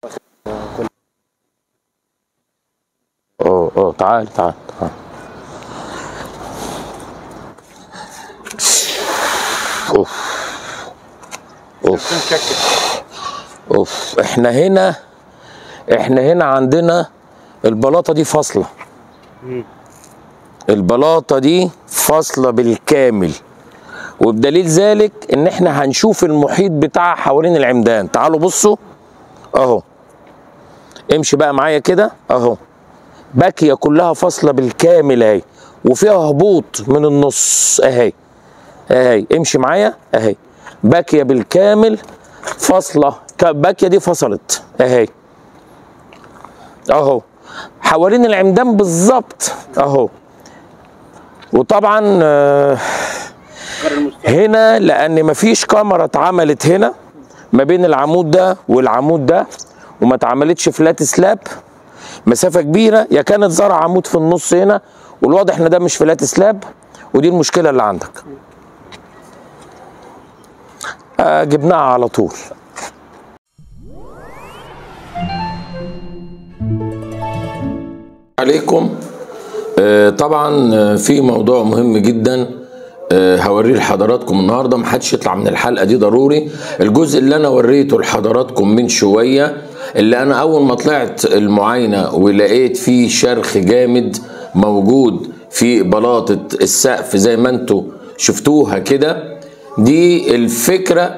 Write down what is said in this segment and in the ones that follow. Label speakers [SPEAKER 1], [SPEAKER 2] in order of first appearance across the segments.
[SPEAKER 1] اه اه تعال تعال تعال اوف اوف اوف احنا هنا احنا هنا عندنا البلاطه دي فاصله البلاطه دي فاصله بالكامل وبدليل ذلك ان احنا هنشوف المحيط بتاعها حوالين العمدان تعالوا بصوا اهو امشي بقى معايا كده اهو باكيه كلها فاصله بالكامل اهي وفيها هبوط من النص اهي اهي امشي معايا اهي باكيه بالكامل فاصله ك- باكيه دي فصلت اهي اهو حوالين العمدان بالظبط اهو وطبعا آه، هنا لان مفيش كاميرا اتعملت هنا ما بين العمود ده والعمود ده وما اتعملتش فلات سلاب مسافه كبيره يا كانت زرع عمود في النص هنا والواضح ان ده مش فلات سلاب ودي المشكله اللي عندك آه جبناها على طول عليكم آه، طبعا آه، في موضوع مهم جدا آه، هوريه لحضراتكم النهارده محدش يطلع من الحلقه دي ضروري الجزء اللي انا وريته لحضراتكم من شويه اللي انا اول ما طلعت المعاينه ولقيت فيه شرخ جامد موجود في بلاطه السقف زي ما انتوا شفتوها كده دي الفكره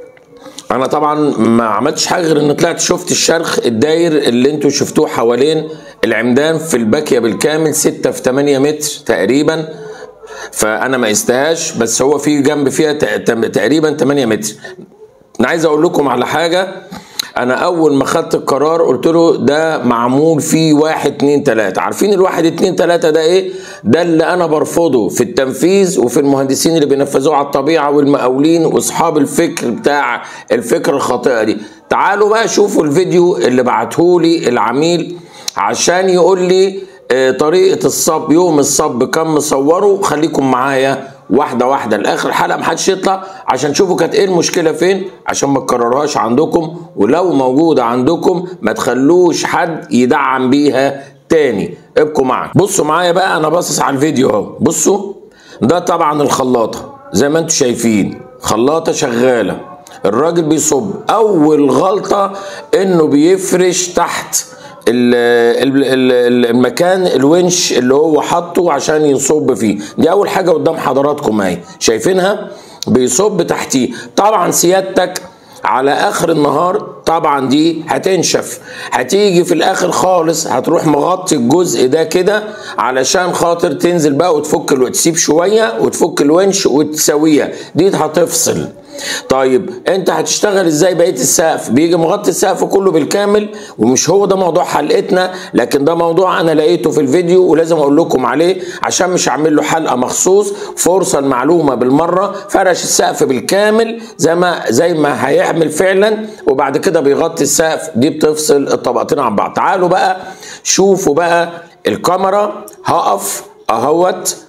[SPEAKER 1] انا طبعا ما عملتش حاجه غير ان طلعت شفت الشرخ الداير اللي انتوا شفتوه حوالين العمدان في الباكيه بالكامل 6 في 8 متر تقريبا فانا ما قستهاش بس هو في جنب فيها تق- تم- تقريبا 8 متر انا عايز اقول لكم على حاجه انا اول ما خدت القرار قلت له ده معمول فيه واحد اتنين تلاته عارفين الواحد اتنين تلاته ده ايه ده اللي انا برفضه في التنفيذ وفي المهندسين اللي بينفذوه على الطبيعه والمقاولين واصحاب الفكر بتاع الفكره الخاطئه دي تعالوا بقى شوفوا الفيديو اللي بعتهولي العميل عشان يقول لي آه، طريقه الصب يوم الصب كم مصوره خليكم معايا واحده واحده لاخر الحلقه محدش يطلع عشان تشوفوا كانت ايه المشكله فين عشان ما تكررهاش عندكم ولو موجوده عندكم ما تخلوش حد يدعم بيها تاني ابقوا معايا بصوا معايا بقى انا باصص على الفيديو اهو بصوا ده طبعا الخلاطه زي ما انتم شايفين خلاطه شغاله الراجل بيصب اول غلطه انه بيفرش تحت ال- ال- ال- المكان الونش اللي هو حاطه عشان يصب فيه دي اول حاجه قدام حضراتكم اهي شايفينها بيصب تحتيه طبعا سيادتك على اخر النهار طبعا دي هتنشف هتيجي في الاخر خالص هتروح مغطي الجزء ده كده علشان خاطر تنزل بقى وتفك ال- وتسيب شويه وتفك الونش وتسويها دي هتفصل طيب انت هتشتغل ازاي بقيه السقف بيجي مغطي السقف كله بالكامل ومش هو ده موضوع حلقتنا لكن ده موضوع انا لقيته في الفيديو ولازم اقول لكم عليه عشان مش هعمل له حلقه مخصوص فرصه المعلومه بالمره فرش السقف بالكامل زي ما زي ما هيعمل فعلا وبعد كده بيغطي السقف دي بتفصل الطبقتين عن بعض تعالوا بقى شوفوا بقى الكاميرا هقف اهوت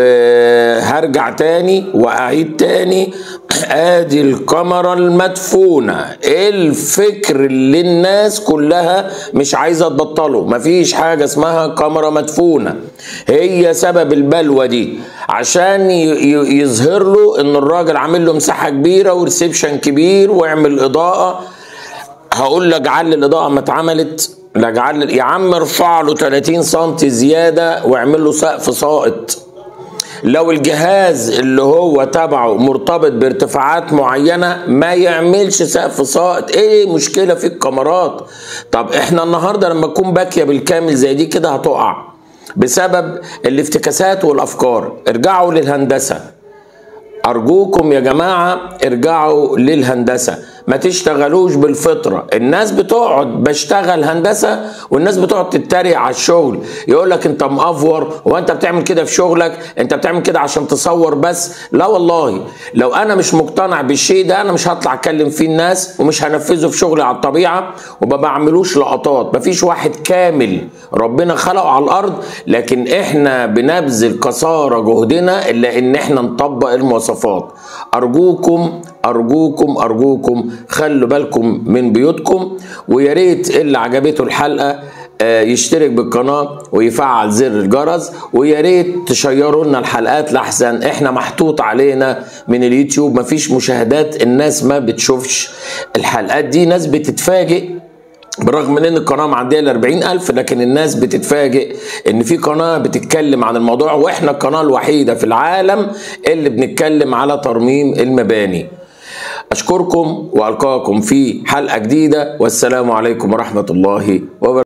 [SPEAKER 1] وهرجع تاني واعيد تاني ادي الكاميرا المدفونه الفكر اللي الناس كلها مش عايزه تبطله مفيش حاجه اسمها كاميرا مدفونه هي سبب البلوه دي عشان ي- ي- يظهر له ان الراجل عامل له مساحه كبيره وريسبشن كبير ويعمل اضاءه هقول لك على الاضاءه ما اتعملت لجعل يا عم ارفع له 30 سم زياده واعمل له سقف ساقط لو الجهاز اللي هو تبعه مرتبط بارتفاعات معينة ما يعملش سقف ساقط ايه مشكلة في الكاميرات طب احنا النهاردة لما تكون باكية بالكامل زي دي كده هتقع بسبب الافتكاسات والافكار ارجعوا للهندسة ارجوكم يا جماعه ارجعوا للهندسه ما تشتغلوش بالفطره الناس بتقعد بشتغل هندسه والناس بتقعد تتريق على الشغل يقول لك انت مأفور هو انت بتعمل كده في شغلك انت بتعمل كده عشان تصور بس لا والله لو انا مش مقتنع بالشيء ده انا مش هطلع اتكلم فيه الناس ومش هنفذه في شغلي على الطبيعه وما بعملوش لقطات مفيش واحد كامل ربنا خلقه على الارض لكن احنا بنبذل قصارى جهدنا الا ان احنا نطبق المواصفات ارجوكم ارجوكم ارجوكم خلوا بالكم من بيوتكم ويا ريت اللي عجبته الحلقه آه، يشترك بالقناه ويفعل زر الجرس ويا ريت تشيروا لنا الحلقات لحسن احنا محطوط علينا من اليوتيوب مفيش مشاهدات الناس ما بتشوفش الحلقات دي ناس بتتفاجئ بالرغم من ان القناه معديه ل 40000 لكن الناس بتتفاجئ ان في قناه بتتكلم عن الموضوع واحنا القناه الوحيده في العالم اللي بنتكلم على ترميم المباني اشكركم والقاكم في حلقه جديده والسلام عليكم ورحمه الله وبركاته